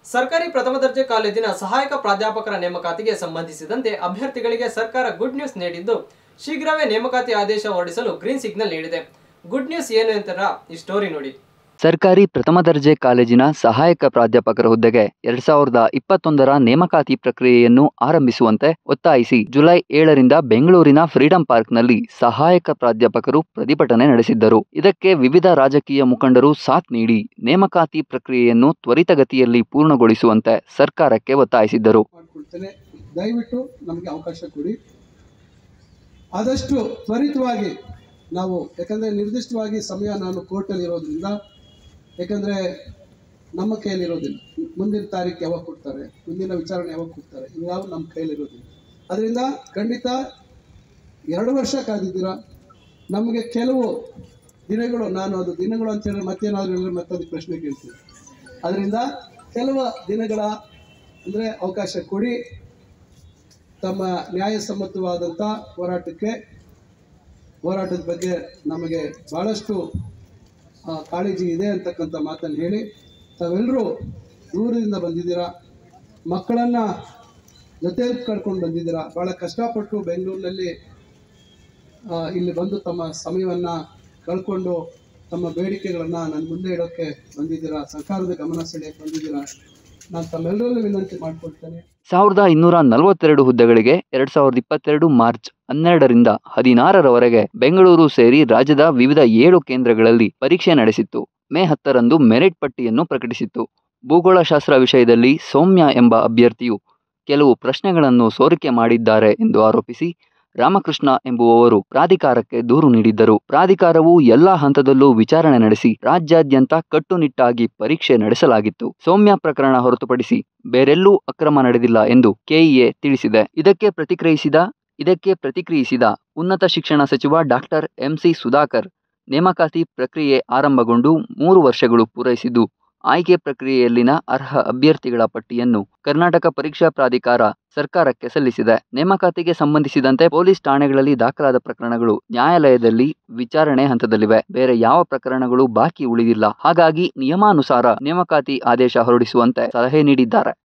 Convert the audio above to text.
ಸರ್ಕಾರಿ ಪ್ರಥಮ ದರ್ಜೆ ಕಾಲೇಜಿನ ಸಹಾಯಕ ಪ್ರಾಧ್ಯಾಪಕರ ನೇಮಕಾತಿಗೆ ಸಂಬಂಧಿಸಿದಂತೆ ಅಭ್ಯರ್ಥಿಗಳಿಗೆ ಸರ್ಕಾರ ಗುಡ್ ನ್ಯೂಸ್ ನೀಡಿದ್ದು ಶೀಘ್ರವೇ ನೇಮಕಾತಿ ಆದೇಶ ಹೊರಡಿಸಲು ಗ್ರೀನ್ ಸಿಗ್ನಲ್ ನೀಡಿದೆ ಗುಡ್ ನ್ಯೂಸ್ ಏನು ಅಂತಾರ ಈ ಸ್ಟೋರಿ ನೋಡಿ ಸರ್ಕಾರಿ ಪ್ರಥಮ ದರ್ಜೆ ಕಾಲೇಜಿನ ಸಹಾಯಕ ಪ್ರಾಧ್ಯಾಪಕರ ಹುದ್ದೆಗೆ ಎರಡ್ ಸಾವಿರದ ಇಪ್ಪತ್ತೊಂದರ ನೇಮಕಾತಿ ಪ್ರಕ್ರಿಯೆಯನ್ನು ಆರಂಭಿಸುವಂತೆ ಒತ್ತಾಯಿಸಿ ಜುಲೈ ಏಳರಿಂದ ಬೆಂಗಳೂರಿನ ಫ್ರೀಡಂ ಪಾರ್ಕ್ನಲ್ಲಿ ಸಹಾಯಕ ಪ್ರಾಧ್ಯಾಪಕರು ಪ್ರತಿಭಟನೆ ನಡೆಸಿದ್ದರು ಇದಕ್ಕೆ ವಿವಿಧ ರಾಜಕೀಯ ಮುಖಂಡರು ಸಾಥ್ ನೀಡಿ ನೇಮಕಾತಿ ಪ್ರಕ್ರಿಯೆಯನ್ನು ತ್ವರಿತಗತಿಯಲ್ಲಿ ಪೂರ್ಣಗೊಳಿಸುವಂತೆ ಸರ್ಕಾರಕ್ಕೆ ಒತ್ತಾಯಿಸಿದ್ದರು ಮಾಡ್ಕೊಳ್ತೇನೆ ದಯವಿಟ್ಟು ನಮಗೆ ಅವಕಾಶ ಕೊಡಿ ಆದಷ್ಟು ತ್ವರಿತವಾಗಿ ನಾವು ಯಾಕಂದರೆ ನಿರ್ದಿಷ್ಟವಾಗಿ ಸಮಯ ನಾನು ಕೋರ್ಟಲ್ಲಿ ಇರೋದ್ರಿಂದ ಯಾಕಂದರೆ ನಮ್ಮ ಕೈಯಲ್ಲಿರೋದಿಲ್ಲ ಮುಂದಿನ ತಾರೀಕು ಯಾವಾಗ ಕೊಡ್ತಾರೆ ಮುಂದಿನ ವಿಚಾರಣೆ ಯಾವಾಗ ಕೊಡ್ತಾರೆ ಇವ್ಯಾವ ನಮ್ಮ ಕೈಯಲ್ಲಿರೋದಿಲ್ಲ ಅದರಿಂದ ಖಂಡಿತ ಎರಡು ವರ್ಷ ಕಾದಿದ್ದೀರಾ ನಮಗೆ ಕೆಲವು ದಿನಗಳು ನಾನು ಅದು ದಿನಗಳು ಅಂತ ಹೇಳಿದ್ರೆ ಮತ್ತೇನಾದರೂ ಹೇಳಿದ್ರೆ ಮತ್ತೆ ಅದಕ್ಕೆ ಪ್ರಶ್ನೆ ಕೇಳ್ತೀನಿ ಅದರಿಂದ ಕೆಲವು ದಿನಗಳ ಅಂದರೆ ಅವಕಾಶ ಕೊಡಿ ತಮ್ಮ ನ್ಯಾಯಸಮ್ಮತವಾದಂಥ ಹೋರಾಟಕ್ಕೆ ಹೋರಾಟದ ಬಗ್ಗೆ ನಮಗೆ ಭಾಳಷ್ಟು ಆ, ಕಾಳಜಿ ಇದೆ ಅಂತಕ್ಕಂಥ ಮಾತನ್ನು ಹೇಳಿ ತಾವೆಲ್ಲರೂ ದೂರದಿಂದ ಬಂದಿದ್ದೀರಾ ಮಕ್ಕಳನ್ನು ಜೊತೆಯಲ್ಲಿ ಕರ್ಕೊಂಡು ಬಂದಿದ್ದೀರಾ ಭಾಳ ಕಷ್ಟಪಟ್ಟು ಬೆಂಗಳೂರಿನಲ್ಲಿ ಆ, ಇಲ್ಲಿ ಬಂದು ತಮ್ಮ ಸಮಯವನ್ನು ಕಳ್ಕೊಂಡು ತಮ್ಮ ಬೇಡಿಕೆಗಳನ್ನು ನನ್ನ ಮುಂದೆ ಇಡೋಕ್ಕೆ ಬಂದಿದ್ದೀರಾ ಸರ್ಕಾರದ ಗಮನ ಸೆಳೆಯಕ್ಕೆ ಬಂದಿದ್ದೀರಾ ನಾನು ತಮ್ಮೆಲ್ಲರಲ್ಲೂ ವಿನಂತಿ ಮಾಡ್ಕೊಳ್ತೇನೆ ಸಾವಿರದ ಇನ್ನೂರ ನಲವತ್ತೆರಡು ಹುದ್ದೆಗಳಿಗೆ ಎರಡ್ ಸಾವಿರದ ಇಪ್ಪತ್ತೆರಡು ಮಾರ್ಚ್ ಹನ್ನೆರಡರಿಂದ ಹದಿನಾರರವರೆಗೆ ಬೆಂಗಳೂರು ಸೇರಿ ರಾಜ್ಯದ ವಿವಿಧ ಏಳು ಕೇಂದ್ರಗಳಲ್ಲಿ ಪರೀಕ್ಷೆ ನಡೆಸಿತ್ತು ಮೇ ಹತ್ತರಂದು ಮೆರಿಟ್ ಪಟ್ಟಿಯನ್ನು ಪ್ರಕಟಿಸಿತ್ತು ಭೂಗೋಳಶಾಸ್ತ್ರ ವಿಷಯದಲ್ಲಿ ಸೌಮ್ಯ ಎಂಬ ಅಭ್ಯರ್ಥಿಯು ಕೆಲವು ಪ್ರಶ್ನೆಗಳನ್ನು ಸೋರಿಕೆ ಮಾಡಿದ್ದಾರೆ ಎಂದು ಆರೋಪಿಸಿ ರಾಮಕೃಷ್ಣ ಎಂಬುವವರು ಪ್ರಾಧಿಕಾರಕ್ಕೆ ದೂರು ನೀಡಿದ್ದರು ಪ್ರಾಧಿಕಾರವು ಎಲ್ಲಾ ಹಂತದಲ್ಲೂ ವಿಚಾರಣೆ ನಡೆಸಿ ರಾಜ್ಯಾದ್ಯಂತ ಕಟ್ಟುನಿಟ್ಟಾಗಿ ಪರೀಕ್ಷೆ ನಡೆಸಲಾಗಿತ್ತು ಸೌಮ್ಯ ಪ್ರಕರಣ ಹೊರತುಪಡಿಸಿ ಬೇರೆಲ್ಲೂ ಅಕ್ರಮ ನಡೆದಿಲ್ಲ ಎಂದು ಕೆಇಎ ತಿಳಿಸಿದೆ ಇದಕ್ಕೆ ಪ್ರತಿಕ್ರಿಯಿಸಿದ ಇದಕ್ಕೆ ಪ್ರತಿಕ್ರಿಯಿಸಿದ ಉನ್ನತ ಶಿಕ್ಷಣ ಸಚಿವ ಡಾಕ್ಟರ್ ಎಂಸಿ ಸುಧಾಕರ್ ನೇಮಕಾತಿ ಪ್ರಕ್ರಿಯೆ ಆರಂಭಗೊಂಡು ಮೂರು ವರ್ಷಗಳು ಪೂರೈಸಿದ್ದು ಆಯ್ಕೆ ಪ್ರಕ್ರಿಯೆಯಲ್ಲಿನ ಅರ್ಹ ಅಭ್ಯರ್ಥಿಗಳ ಪಟ್ಟಿಯನ್ನು ಕರ್ನಾಟಕ ಪರೀಕ್ಷಾ ಪ್ರಾಧಿಕಾರ ಸರ್ಕಾರಕ್ಕೆ ಸಲ್ಲಿಸಿದೆ ನೇಮಕಾತಿಗೆ ಸಂಬಂಧಿಸಿದಂತೆ ಪೊಲೀಸ್ ಠಾಣೆಗಳಲ್ಲಿ ದಾಖಲಾದ ಪ್ರಕರಣಗಳು ನ್ಯಾಯಾಲಯದಲ್ಲಿ ವಿಚಾರಣೆ ಹಂತದಲ್ಲಿವೆ ಬೇರೆ ಯಾವ ಪ್ರಕರಣಗಳು ಬಾಕಿ ಉಳಿದಿಲ್ಲ ಹಾಗಾಗಿ ನಿಯಮಾನುಸಾರ ನೇಮಕಾತಿ ಆದೇಶ ಹೊರಡಿಸುವಂತೆ ಸಲಹೆ ನೀಡಿದ್ದಾರೆ